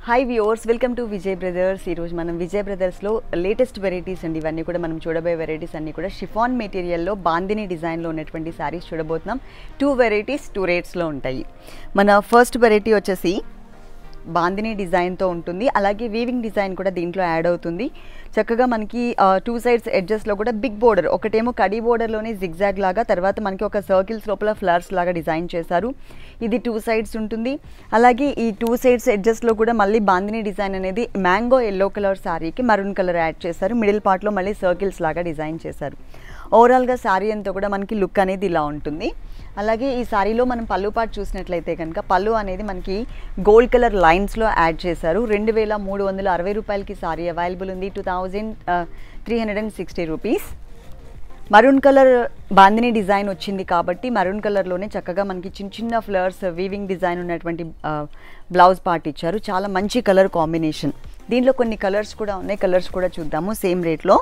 hi viewers welcome to Vijay brothers ఈరోజు మనం Vijay బ్రదర్స్లో latest varieties అండి ఇవన్నీ కూడా మనం చూడబోయే వెరైటీస్ అన్నీ కూడా షిఫాన్ మెటీరియల్లో బాందిని డిజైన్లో ఉన్నటువంటి శారీస్ చూడబోతున్నాం టూ వెరైటీస్ టూ రేట్స్లో ఉంటాయి మన ఫస్ట్ వెరైటీ వచ్చేసి బాందిని డిజైన్తో ఉంటుంది అలాగే వీవింగ్ డిజైన్ కూడా దీంట్లో యాడ్ అవుతుంది చక్కగా మనకి టూ సైడ్స్ ఎడ్జెస్లో కూడా బిగ్ బోర్డర్ ఒకటేమో కడీ బోర్డర్లోనే జిగ్జాగ్ లాగా తర్వాత మనకి ఒక సర్కిల్స్ లోపల ఫ్లవర్స్ లాగా డిజైన్ చేశారు ఇది టూ సైడ్స్ ఉంటుంది అలాగే ఈ టూ సైడ్స్ ఎడ్జెస్లో కూడా మళ్ళీ బాందిని డిజైన్ అనేది మ్యాంగో ఎల్లో కలర్ శారీకి మరూన్ కలర్ యాడ్ చేశారు మిడిల్ పార్ట్లో మళ్ళీ సర్కిల్స్ లాగా డిజైన్ చేశారు ఓవరాల్గా శారీ అంతా కూడా మనకి లుక్ అనేది ఇలా ఉంటుంది అలాగే ఈ శారీలో మనం పళ్ళు పాటు చూసినట్లయితే కనుక పళ్ళు అనేది మనకి గోల్డ్ కలర్ లైన్స్లో యాడ్ చేశారు రెండు వేల మూడు వందల అరవై రూపాయలకి శారీ అవైలబుల్ ఉంది two thousand three hundred and sixty rupees maroon colour bandhani design వచ్చింది కాబట్టి మరూన్ కలర్లోనే చక్కగా మనకి చిన్న చిన్న ఫ్లవర్స్ వీవింగ్ డిజైన్ ఉన్నటువంటి బ్లౌజ్ పార్ట్ ఇచ్చారు చాలా మంచి కలర్ కాంబినేషన్ దీంట్లో కొన్ని కలర్స్ కూడా ఉన్నాయి కలర్స్ కూడా చూద్దాము సేమ్ రేట్లో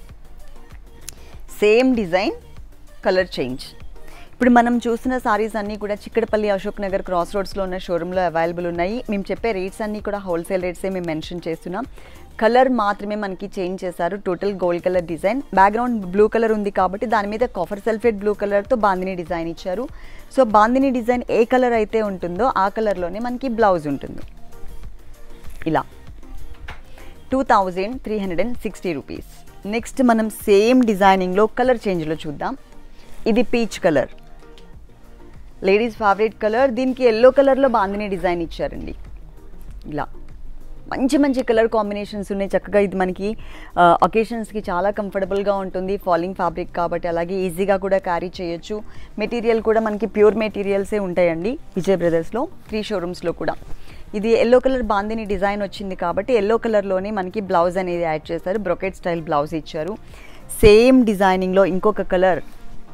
సేమ్ డిజైన్ కలర్ చేంజ్ ఇప్పుడు మనం చూస్తున్న సారీస్ అన్నీ కూడా చిక్కడపల్లి అశోక్ నగర్ క్రాస్ రోడ్స్లో ఉన్న షోరూంలో అవైలబుల్ ఉన్నాయి మేము చెప్పే రేట్స్ అన్నీ కూడా హోల్సేల్ రేట్సే మేము మెన్షన్ చేస్తున్నాం కలర్ మాత్రమే మనకి చేంజ్ చేశారు total gold colour design background blue colour ఉంది కాబట్టి దాని మీద కాఫర్ సల్ఫేట్ బ్లూ కలర్తో బాందిని డిజైన్ ఇచ్చారు సో బాందిని డిజైన్ ఏ కలర్ అయితే ఉంటుందో ఆ కలర్లోనే మనకి బ్లౌజ్ ఉంటుంది ఇలా two thousand three hundred and sixty rupees next మనం సేమ్ డిజైనింగ్లో కలర్ చేంజ్లో చూద్దాం ఇది peach colour ladies favourite colour దీనికి ఎల్లో కలర్లో బాందిని డిజైన్ ఇచ్చారండి ఇలా మంచి మంచి కలర్ కాంబినేషన్స్ ఉన్నాయి చక్కగా ఇది మనకి ఒకేషన్స్కి చాలా కంఫర్టబుల్గా ఉంటుంది ఫాలింగ్ ఫ్యాబ్రిక్ కాబట్టి అలాగే ఈజీగా కూడా క్యారీ చేయొచ్చు మెటీరియల్ కూడా మనకి ప్యూర్ మెటీరియల్సే ఉంటాయండి విజయ్ బ్రదర్స్లో త్రీ షోరూమ్స్లో కూడా ఇది ఎల్లో కలర్ బాందిని డిజైన్ వచ్చింది కాబట్టి ఎల్లో కలర్లోనే మనకి బ్లౌజ్ అనేది యాడ్ చేశారు బ్రొకెట్ స్టైల్ బ్లౌజ్ ఇచ్చారు సేమ్ డిజైనింగ్లో ఇంకొక కలర్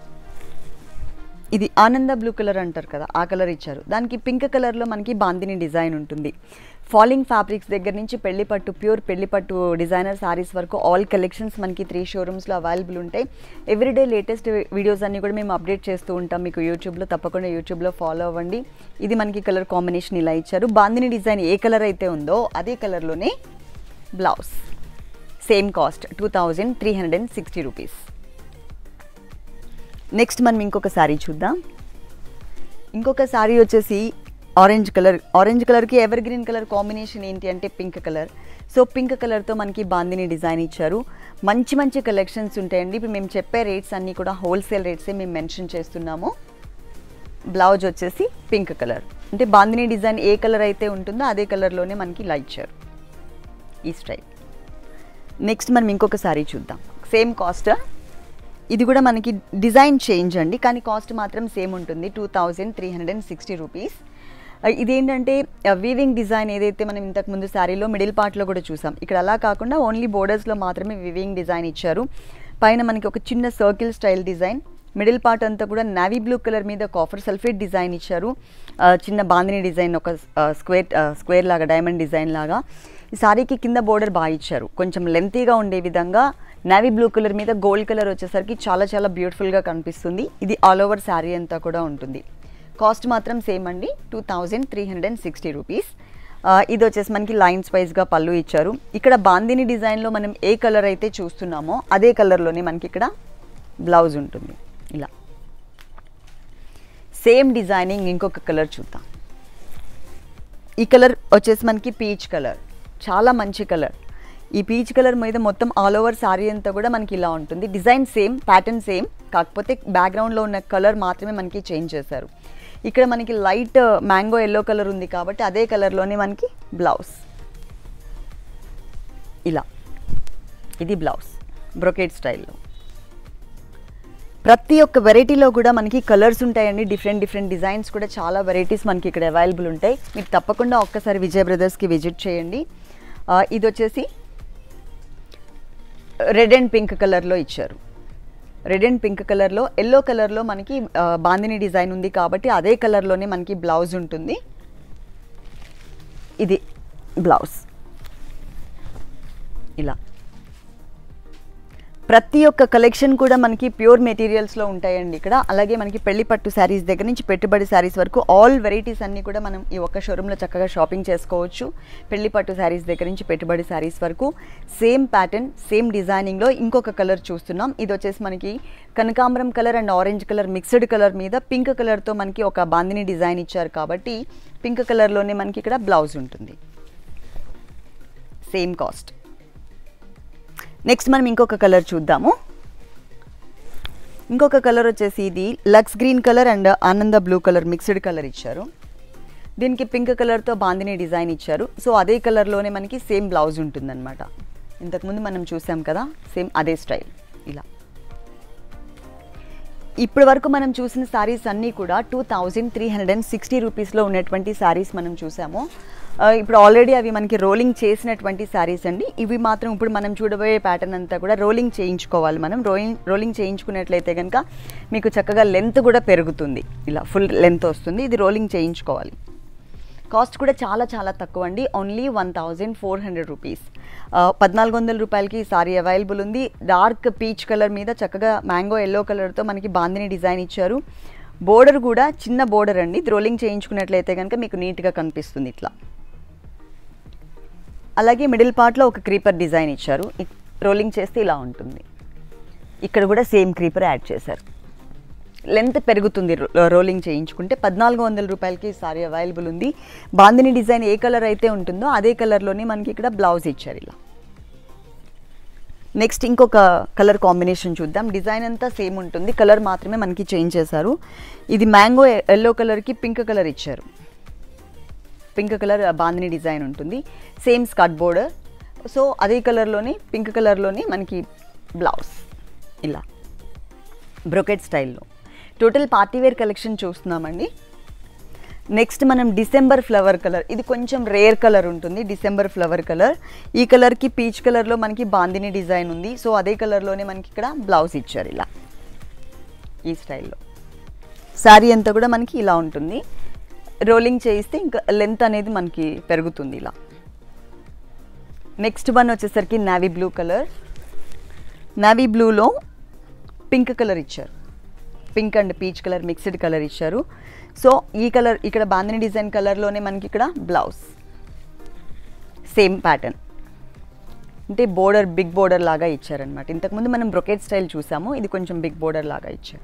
ఇది ఆనంద బ్లూ కలర్ అంటారు కదా ఆ కలర్ ఇచ్చారు దానికి పింక్ కలర్లో మనకి బాందిని డిజైన్ ఉంటుంది ఫాలింగ్ ఫ్యాబ్రిక్స్ దగ్గర నుంచి పెళ్లి పట్టు ప్యూర్ పెళ్లి పట్టు డిజైనర్ శారీస్ వరకు ఆల్ కలెక్షన్స్ మనకి త్రీ షోరూమ్స్లో అవైలబుల్ ఉంటాయి ఎవ్రీడే లేటెస్ట్ వీడియోస్ అన్ని కూడా మేము అప్డేట్ చేస్తూ ఉంటాం మీకు యూట్యూబ్లో తప్పకుండా యూట్యూబ్లో ఫాలో అవ్వండి ఇది మనకి కలర్ కాంబినేషన్ ఇలా ఇచ్చారు బాందిని డిజైన్ ఏ కలర్ అయితే ఉందో అదే కలర్లోనే blouse same cost two thousand three hundred and sixty rupees next మనం ఇంకొక శారీ చూద్దాం ఇంకొక శారీ వచ్చేసి ఆరెంజ్ కలర్ ఆరెంజ్ కలర్కి ఎవర్ గ్రీన్ కలర్ కాంబినేషన్ ఏంటి అంటే పింక్ కలర్ సో పింక్ కలర్తో మనకి బాందిని డిజైన్ ఇచ్చారు మంచి మంచి కలెక్షన్స్ ఉంటాయండి ఇప్పుడు మేము చెప్పే రేట్స్ అన్నీ కూడా హోల్సేల్ రేట్సే మేము మెన్షన్ చేస్తున్నాము బ్లౌజ్ వచ్చేసి పింక్ కలర్ అంటే బాందిని డిజైన్ ఏ కలర్ అయితే ఉంటుందో అదే కలర్లోనే మనకి ఇలా ఇచ్చారు ఈ స్టైల్ నెక్స్ట్ మనం ఇంకొక శారీ చూద్దాం సేమ్ కాస్ట్ ఇది కూడా మనకి డిజైన్ చేంజ్ అండి కానీ కాస్ట్ మాత్రం సేమ్ ఉంటుంది two thousand three hundred and sixty rupees ఇదేంటంటే వీవింగ్ డిజైన్ ఏదైతే మనం ఇంతకు ముందు శారీలో మిడిల్ పార్ట్లో కూడా చూసాం ఇక్కడ అలా కాకుండా ఓన్లీ బోర్డర్స్లో మాత్రమే వివింగ్ డిజైన్ ఇచ్చారు పైన మనకి ఒక చిన్న circle style design middle part అంతా కూడా నావీ బ్లూ కలర్ మీద కాఫర్ సల్ఫేట్ డిజైన్ ఇచ్చారు చిన్న బాందిని డిజైన్ ఒక స్క్వేర్ స్క్వేర్ లాగా డైమండ్ డిజైన్ లాగా ఈ సారీకి కింద బోర్డర్ బాగా ఇచ్చారు కొంచెం లెంతీగా ఉండే విధంగా నావీ బ్లూ కలర్ మీద గోల్డ్ కలర్ వచ్చేసరికి చాలా చాలా బ్యూటిఫుల్గా కనిపిస్తుంది ఇది ఆల్ ఓవర్ శారీ అంతా కూడా ఉంటుంది కాస్ట్ మాత్రం సేమ్ అండి two thousand three hundred and sixty rupees ఇది వచ్చేసి మనకి లైన్స్ వైజ్గా పళ్ళు ఇచ్చారు ఇక్కడ బాందిని డిజైన్లో మనం ఏ కలర్ అయితే చూస్తున్నామో అదే కలర్లోనే మనకి ఇక్కడ బ్లౌజ్ ఉంటుంది ఇలా సేమ్ డిజైనింగ్ ఇంకొక కలర్ చూద్దాం ఈ కలర్ వచ్చేసి మనకి పీచ్ కలర్ చాలా మంచి కలర్ ఈ పీచ్ కలర్ మీద మొత్తం ఆల్ ఓవర్ శారీ అంతా కూడా మనకి ఇలా ఉంటుంది డిజైన్ సేమ్ ప్యాటర్న్ సేమ్ కాకపోతే బ్యాక్గ్రౌండ్లో ఉన్న కలర్ మాత్రమే మనకి చేంజ్ చేశారు ఇక్కడ మనకి లైట్ మ్యాంగో ఎల్లో కలర్ ఉంది కాబట్టి అదే కలర్లోనే మనకి బ్లౌజ్ ఇలా ఇది బ్లౌజ్ బ్రొకేట్ స్టైల్లో ప్రతి ఒక్క వెరైటీలో కూడా మనకి కలర్స్ ఉంటాయండి డిఫరెంట్ డిఫరెంట్ డిజైన్స్ కూడా చాలా వెరైటీస్ మనకి ఇక్కడ అవైలబుల్ ఉంటాయి మీరు తప్పకుండా ఒక్కసారి విజయ్ బ్రదర్స్కి విజిట్ చేయండి ఇది వచ్చేసి రెడ్ అండ్ పింక్ కలర్లో ఇచ్చారు రెడ్ అండ్ పింక్ కలర్లో ఎల్లో కలర్లో మనకి బాందిని డిజైన్ ఉంది కాబట్టి అదే కలర్లోనే మనకి బ్లౌజ్ ఉంటుంది ఇది బ్లౌజ్ ఇలా ప్రతి ఒక్క కలెక్షన్ కూడా మనకి ప్యూర్ మెటీరియల్స్లో ఉంటాయండి ఇక్కడ అలాగే మనకి పెళ్లి పట్టు శారీస్ దగ్గర నుంచి పెట్టుబడి శారీస్ వరకు ఆల్ వెరైటీస్ అన్నీ కూడా మనం ఈ ఒక్క షోరూంలో చక్కగా షాపింగ్ చేసుకోవచ్చు పెళ్లి పట్టు శారీస్ దగ్గర నుంచి పెట్టుబడి శారీస్ వరకు సేమ్ ప్యాటర్న్ సేమ్ డిజైనింగ్లో ఇంకొక కలర్ చూస్తున్నాం ఇది వచ్చేసి మనకి కనకాంబరం colour and orange colour mixed colour మీద పింక్ కలర్తో మనకి ఒక బాందిని డిజైన్ ఇచ్చారు కాబట్టి పింక్ కలర్లోనే మనకి ఇక్కడ బ్లౌజ్ ఉంటుంది సేమ్ కాస్ట్ నెక్స్ట్ మనం ఇంకొక కలర్ చూద్దాము ఇంకొక కలర్ వచ్చేసి ఇది లక్స్ గ్రీన్ కలర్ అండ్ ఆనంద బ్లూ కలర్ మిక్స్డ్ కలర్ ఇచ్చారు దీనికి పింక్ కలర్తో బాందిని డిజైన్ ఇచ్చారు సో అదే కలర్లోనే మనకి సేమ్ బ్లౌజ్ ఉంటుందన్నమాట ఇంతకుముందు మనం చూసాం కదా సేమ్ అదే స్టైల్ ఇలా ఇప్పటి వరకు మనం చూసిన శారీస్ అన్నీ కూడా two thousand three hundred and sixty రూపీస్లో ఉన్నటువంటి శారీస్ మనం చూసాము ఆ, ఇప్పుడు ఆల్రెడీ అవి మనకి రోలింగ్ చేసినటువంటి శారీస్ అండి ఇవి మాత్రం ఇప్పుడు మనం చూడబోయే ప్యాటర్న్ అంతా కూడా రోలింగ్ చేయించుకోవాలి మనం రోలింగ్ రోలింగ్ చేయించుకున్నట్లయితే కనుక మీకు చక్కగా లెంత్ కూడా పెరుగుతుంది ఇలా ఫుల్ లెంత్ వస్తుంది ఇది రోలింగ్ చేయించుకోవాలి కాస్ట్ కూడా చాలా చాలా తక్కువ అండి only one thousand four hundred rupees పద్నాలుగు వందల రూపాయలకి ఈ సారీ అవైలబుల్ ఉంది డార్క్ పీచ్ కలర్ మీద చక్కగా మ్యాంగో ఎల్లో కలర్తో మనకి బాందిని డిజైన్ ఇచ్చారు బోర్డర్ కూడా చిన్న బోర్డర్ అండి ఇది రోలింగ్ చేయించుకున్నట్లయితే కనుక మీకు నీట్గా కనిపిస్తుంది ఇట్లా అలాగే మిడిల్ పార్ట్లో ఒక క్రీపర్ డిజైన్ ఇచ్చారు ఇ- రోలింగ్ చేస్తే ఇలా ఉంటుంది ఇక్కడ కూడా సేమ్ క్రీపర్ యాడ్ చేశారు లెంత్ పెరుగుతుంది రో- రోలింగ్ చేయించుకుంటే పద్నాలుగు వందల రూపాయలకి సారీ అవైలబుల్ ఉంది బాందిని డిజైన్ ఏ కలర్ అయితే ఉంటుందో అదే కలర్లోనే మనకి ఇక్కడ బ్లౌజ్ ఇచ్చారు ఇలా నెక్స్ట్ ఇంకొక కలర్ కాంబినేషన్ చూద్దాం డిజైన్ అంతా సేమ్ ఉంటుంది కలర్ మాత్రమే మనకి చేంజ్ చేశారు ఇది మ్యాంగో ఎల్లో కలర్కి పింక్ కలర్ ఇచ్చారు పింక్ కలర్ బాందిని డిజైన్ ఉంటుంది సేమ్ స్కర్ట్ బోర్డర్ సో అదే కలర్లోనే పింక్ కలర్లోనే మనకి బ్లౌజ్ ఇలా బ్రొకెట్ స్టైల్లో టోటల్ పార్టీ వేర్ కలెక్షన్ చూస్తున్నామండి నెక్స్ట్ మనం డిసెంబర్ ఫ్లవర్ కలర్ ఇది కొంచెం రేర్ కలర్ ఉంటుంది డిసెంబర్ ఫ్లవర్ కలర్ ఈ కలర్కి పీచ్ కలర్లో మనకి బాందిని డిజైన్ ఉంది సో అదే కలర్లోనే మనకి ఇక్కడ బ్లౌజ్ ఇచ్చారు ఇలా ఈ స్టైల్లో శారీ అంతా కూడా మనకి ఇలా ఉంటుంది రోలింగ్ చేయిస్తే ఇంకా లెంత్ అనేది మనకి పెరుగుతుంది ఇలా నెక్స్ట్ వన్ వచ్చేసరికి నావీ బ్లూ కలర్ నావీ బ్లూలో పింక్ కలర్ ఇచ్చారు pink and peach colour mixed colour ఇచ్చారు సో ఈ కలర్ ఇక్కడ బాందిని డిజైన్ కలర్లోనే మనకి ఇక్కడ బ్లౌజ్ సేమ్ ప్యాటర్న్ అంటే బోర్డర్ బిగ్ బోర్డర్ లాగా ఇచ్చారనమాట ఇంతకుముందు మనం బ్రొకెట్ స్టైల్ చూసాము ఇది కొంచెం బిగ్ బోర్డర్ లాగా ఇచ్చారు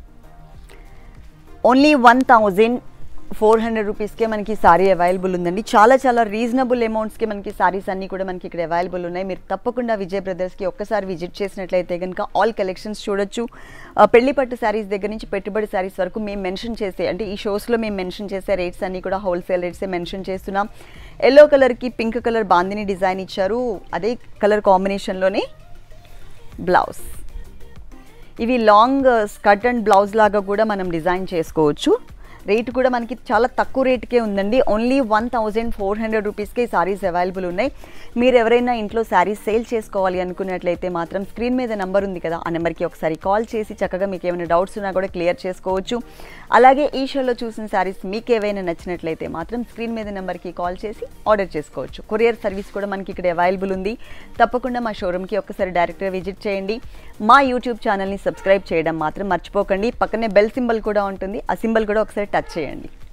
only one thousand four hundred రూపీస్కే మనకి సారీ అవైలబుల్ ఉందండి చాలా చాలా రీజనబుల్ అమౌంట్స్కి మనకి సారీస్ అన్నీ కూడా మనకి ఇక్కడ అవైలబుల్ ఉన్నాయి మీరు తప్పకుండా విజయ్ బ్రదర్స్కి ఒక్కసారి విజిట్ చేసినట్లయితే కనుక ఆల్ కలెక్షన్స్ చూడొచ్చు ఆ, పెళ్లి పట్టు శారీస్ దగ్గర నుంచి పెట్టుబడి శారీస్ వరకు మేము మెన్షన్ చేసే అంటే ఈ షోస్లో మేము మెన్షన్ చేసే రేట్స్ అన్నీ కూడా హోల్సేల్ రేట్సే మెన్షన్ చేస్తున్నాం ఎల్లో కలర్కి పింక్ కలర్ బాందిని డిజైన్ ఇచ్చారు అదే కలర్ కాంబినేషన్లోనే బ్లౌజ్ ఇవి లాంగ్ స్కర్ట్ అండ్ బ్లౌజ్ లాగా కూడా మనం డిజైన్ చేసుకోవచ్చు రేట్ కూడా మనకి చాలా తక్కువ రేట్కే ఉందండి only one thousand four hundred రూపీస్కే సారీస్ అవైలబుల్ ఉన్నాయి మీరు ఎవరైనా ఇంట్లో శారీస్ సేల్ చేసుకోవాలి అనుకున్నట్లయితే మాత్రం స్క్రీన్ మీద నెంబర్ ఉంది కదా ఆ నెంబర్కి ఒకసారి కాల్ చేసి చక్కగా మీకు ఏమైనా డౌట్స్ ఉన్నా కూడా క్లియర్ చేసుకోవచ్చు అలాగే ఈ షోలో చూసిన శారీస్ మీకు ఏవైనా నచ్చినట్లయితే మాత్రం స్క్రీన్ మీద నెంబర్కి కాల్ చేసి ఆర్డర్ చేసుకోవచ్చు కొరియర్ సర్వీస్ కూడా మనకి ఇక్కడ అవైలబుల్ ఉంది తప్పకుండా మా షోరూమ్కి ఒక్కసారి డైరెక్ట్గా విజిట్ చేయండి మా యూట్యూబ్ ఛానల్ని సబ్స్క్రైబ్ చేయడం మాత్రం మర్చిపోకండి పక్కనే బెల్ సింబల్ కూడా ఉంటుంది ఆ సింబల్ కూడా ఒకసారి టచ్ చేయండి